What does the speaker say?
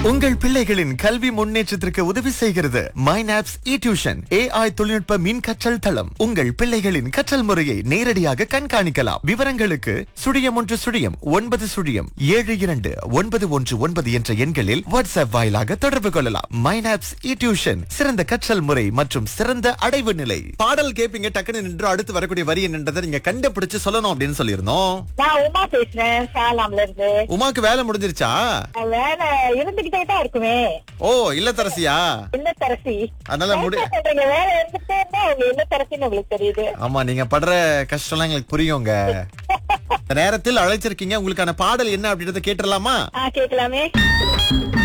உங்கள் பிள்ளைகளின் கல்வி முன்னேற்றத்திற்கு உதவி செய்கிறது மைனாப்ஸ் இ டியூஷன் ஏஐ தொழில்நுட்ப மின் கற்றல் தளம் உங்கள் பிள்ளைகளின் கற்றல் முறையை நேரடியாக கண்காணிக்கலாம் விவரங்களுக்கு சுழியம் ஒன்று சுழியம் ஒன்பது சுழியம் ஏழு இரண்டு ஒன்பது ஒன்று ஒன்பது என்ற எண்களில் வாட்ஸ்அப் வாயிலாக தொடர்பு கொள்ளலாம் மைனாப்ஸ் இ டியூஷன் சிறந்த கற்றல் முறை மற்றும் சிறந்த அடைவு நிலை பாடல் கேப்பீங்க டக்குன்னு நின்று அடுத்து வரக்கூடிய வரி என்னன்றதை நீங்க கண்டுபிடிச்சு சொல்லணும் அப்படின்னு சொல்லியிருந்தோம் நான் உமா பேசுறேன் சாலாம்ல இருந்து உமாக்கு வேலை முடிஞ்சிருச்சா வேலை இருந்துகிட்டே தான் இருக்குமே ஓ இல்லத்தரசியா இல்லத்தரசி அதனால முடி என்ன சொல்றீங்க வேலை இருந்துட்டே இருந்தா உங்க இல்லத்தரசின்னு உங்களுக்கு தெரியுது ஆமா நீங்க படுற கஷ்டம்லாம் எங்களுக்கு புரியுங்க இந்த நேரத்தில் அழைச்சிருக்கீங்க உங்களுக்கான பாடல் என்ன அப்படின்றத கேட்டுடலாமா ஆ கேட்கலாமே